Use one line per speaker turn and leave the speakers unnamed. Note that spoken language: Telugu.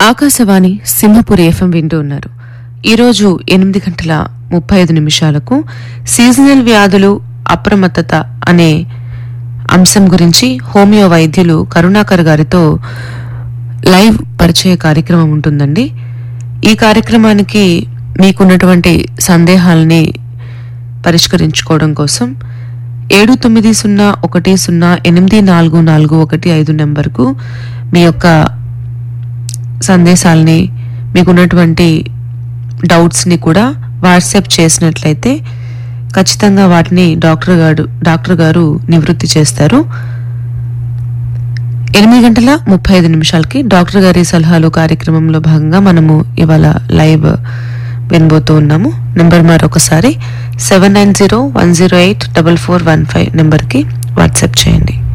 ఆకాశవాణి సింహపురి ఎఫ్ఎం వింటూ ఉన్నారు ఈరోజు ఎనిమిది గంటల ముప్పై ఐదు నిమిషాలకు సీజనల్ వ్యాధులు అప్రమత్తత అనే అంశం గురించి హోమియో వైద్యులు కరుణాకర్ గారితో లైవ్ పరిచయ కార్యక్రమం ఉంటుందండి ఈ కార్యక్రమానికి మీకున్నటువంటి సందేహాలని పరిష్కరించుకోవడం కోసం ఏడు తొమ్మిది సున్నా ఒకటి సున్నా ఎనిమిది నాలుగు నాలుగు ఒకటి ఐదు నెంబర్కు మీ యొక్క సందేశాలని మీకున్నటువంటి డౌట్స్ని కూడా వాట్సాప్ చేసినట్లయితే ఖచ్చితంగా వాటిని డాక్టర్ గారు డాక్టర్ గారు నివృత్తి చేస్తారు ఎనిమిది గంటల ముప్పై ఐదు నిమిషాలకి డాక్టర్ గారి సలహాలు కార్యక్రమంలో భాగంగా మనము ఇవాళ లైవ్ వినబోతూ ఉన్నాము నెంబర్ మరొకసారి seven nine zero one zero eight double four one five నెంబర్కి వాట్సాప్ చేయండి